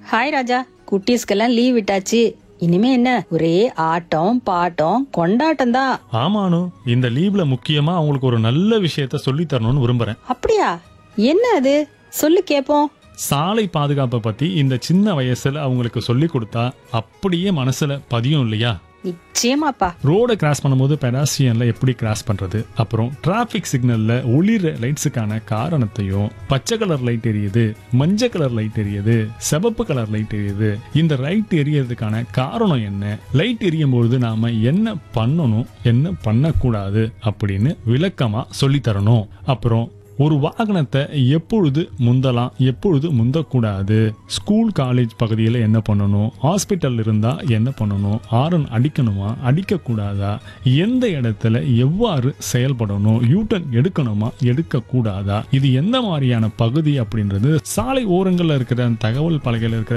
hi ராஜா குட்டீஸ்க்கெல்லாம் leave விட்டாச்சு இனிமே என்ன ஒரே ஆட்டம் பாட்டம் கொண்டாட்டம் தான் ஆமானு இந்த லீவ்ல முக்கியமா அவங்களுக்கு ஒரு நல்ல விஷயத்த சொல்லி தரணும்னு விரும்புறேன் அப்படியா என்ன அது சொல்லு கேப்போம் சாலை பாதுகாப்பை பத்தி இந்த சின்ன வயசுல அவங்களுக்கு சொல்லி கொடுத்தா அப்படியே மனசுல பதியும் இல்லையா நிச்சயமாப்பா ரோடை கிராஸ் பண்ணும்போது பெடாசியன்ல எப்படி கிராஸ் பண்றது அப்புறம் டிராஃபிக் சிக்னல்ல ஒளிர லைட்ஸுக்கான காரணத்தையும் பச்சை கலர் லைட் எரியுது மஞ்சள் கலர் லைட் எரியுது சிவப்பு கலர் லைட் எரியுது இந்த லைட் எரியறதுக்கான காரணம் என்ன லைட் எரியும் பொழுது நாம என்ன பண்ணணும் என்ன பண்ணக்கூடாது அப்படின்னு விளக்கமா சொல்லி தரணும் அப்புறம் ஒரு வாகனத்தை எப்பொழுது முந்தலாம் எப்பொழுது முந்தக்கூடாது ஸ்கூல் காலேஜ் பகுதியில் என்ன பண்ணணும் ஹாஸ்பிட்டல் இருந்தால் என்ன பண்ணணும் ஆரன் அடிக்கணுமா அடிக்கக்கூடாதா எந்த இடத்துல எவ்வாறு செயல்படணும் யூட்டன் எடுக்கணுமா எடுக்கக்கூடாதா இது எந்த மாதிரியான பகுதி அப்படின்றது சாலை ஓரங்களில் இருக்கிற தகவல் பலகையில் இருக்கிற